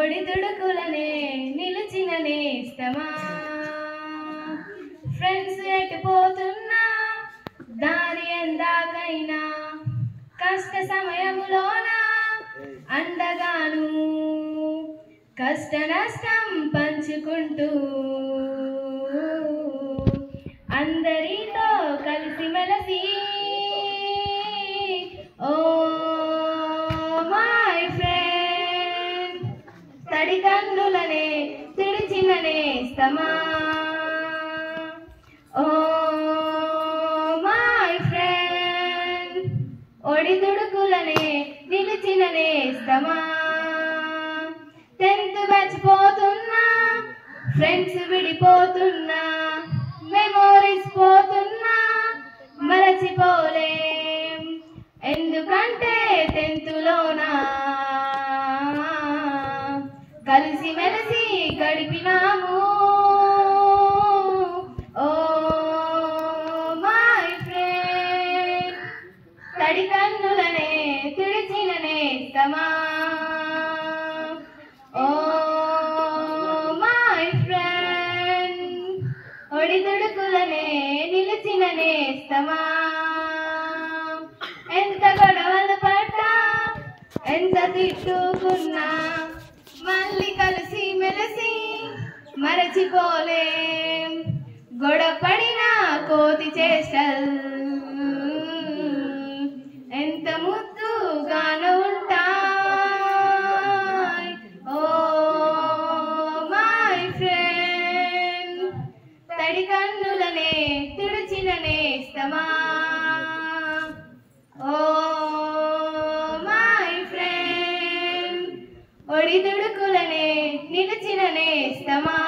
ఒడిదుడుకులనే నిలిచిన నేస్తమా ఫ్రెండ్స్ ఎటు పోతున్నా దారి ఎందాకైనా కష్ట సమయములోన అండగాను కష్ట నష్టం పంచుకుంటూ అందరితో కలిసి మెలసి ఓ మై ఫ్రెండ్ తడి కన్నులనే తుడిచిన నేస్తమా ఓ మై ఫ్రెండ్ ఒడిదుడుకులనే నిలిచిన నేస్తమా టెన్త్ బ్యాచ్ పోతున్నా ఫ్రెండ్స్ విడిపోతున్నా మెమోరీస్ పోతున్నా మరచిపోలేం ఎందుకంటే టెన్త్లోనా కలిసి మెలిసి గడిపినాము ఓ మై ఫ్రెండ్ తడి కన్నులనే తుడిచిన నేస్తమా ఓ మై ఫ్రెండ్ ఒడిదుడుకులనే నిలిచిన నేస్తమా ఎంత గొడవలు పడ్డా ఎంత తిట్టుకున్నా మళ్ళీ కలిసి మెలిసి మరచిపోలేం గొడవ పడిన కోతి చేష్టల్ ఎంత ముద్దుగాను ఉంటాయి ఓ మై ఫ్రెండ్ తడి కన్నులనే తుడిచిన నేస్తమా ఓ మై ఫ్రెండ్ ఒడిదుడుకులనే నిలిచిన నేస్తమా